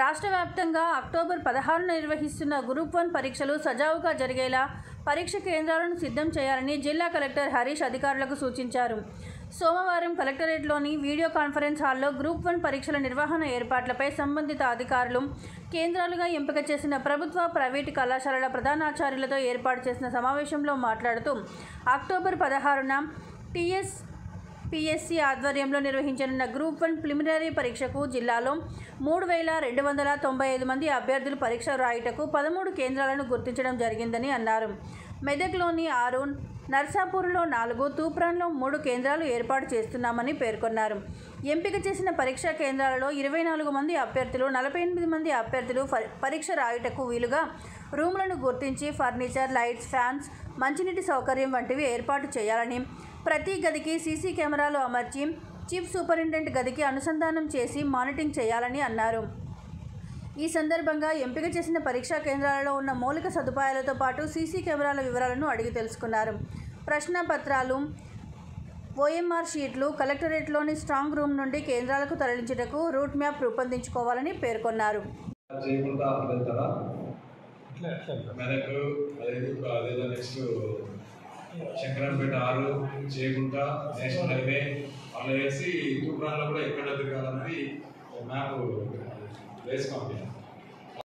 రాష్ట్ర వ్యాప్తంగా అక్టోబర్ పదహారున నిర్వహిస్తున్న గ్రూప్ వన్ పరీక్షలు సజావుగా జరిగేలా పరీక్ష కేంద్రాలను సిద్ధం చేయాలని జిల్లా కలెక్టర్ హరీష్ అధికారులకు సూచించారు సోమవారం కలెక్టరేట్లోని వీడియో కాన్ఫరెన్స్ హాల్లో గ్రూప్ వన్ పరీక్షల నిర్వహణ ఏర్పాట్లపై సంబంధిత అధికారులు కేంద్రాలుగా ఎంపిక చేసిన ప్రభుత్వ ప్రైవేటు కళాశాలల ప్రధానాచార్యులతో ఏర్పాటు చేసిన సమావేశంలో మాట్లాడుతూ అక్టోబర్ పదహారున టీఎస్ పిఎస్సి ఆధ్వర్యంలో నిర్వహించనున్న గ్రూప్ వన్ ప్రిలిమినరీ పరీక్షకు జిల్లాలో మూడు వేల రెండు వందల తొంభై ఐదు మంది అభ్యర్థులు పరీక్ష రాయుటకు పదమూడు కేంద్రాలను గుర్తించడం జరిగిందని అన్నారు మెదక్లోని ఆరు నర్సాపూర్లో నాలుగు తూప్రాన్లో మూడు కేంద్రాలు ఏర్పాటు చేస్తున్నామని పేర్కొన్నారు ఎంపిక చేసిన పరీక్షా కేంద్రాలలో ఇరవై నాలుగు మంది అభ్యర్థులు నలభై ఎనిమిది మంది అభ్యర్థులు ఫ- పరీక్ష రాయుటకు వీలుగా రూములను గుర్తించి ఫర్నిచర్ లైట్స్ ఫ్యాన్స్ మంచినీటి సౌకర్యం వంటివి ఏర్పాటు చేయాలని ప్రతి గదికి సీసీ కెమెరాలు అమర్చి చీఫ్ సూపరింటెండెంట్ గదికి అనుసంధానం చేసి మానిటరింగ్ చేయాలని అన్నారు ఈ సందర్భంగా ఎంపిక చేసిన పరీక్షా కేంద్రాలలో ఉన్న మౌలిక సదుపాయాలతో పాటు సీసీ కెమెరాల వివరాలను అడిగి తెలుసుకున్నారు ప్రశ్నపత్రాలు ఓఎంఆర్ షీట్లు కలెక్టరేట్లోని స్ట్రాంగ్ రూమ్ నుండి కేంద్రాలకు తరలించుటకు రూట్ మ్యాప్ రూపొందించుకోవాలని పేర్కొన్నారు చేయకుండా వెళ్తారా మెదక్ అదేదో అదేదో నెక్స్ట్ శంకరంపేట ఆరు చేయకుండా నేషనల్ హైవే అలా వేసి తూప్రాన్లో కూడా ఎక్కడ తిరగాలన్నది మ్యాప్ వేసుకోండి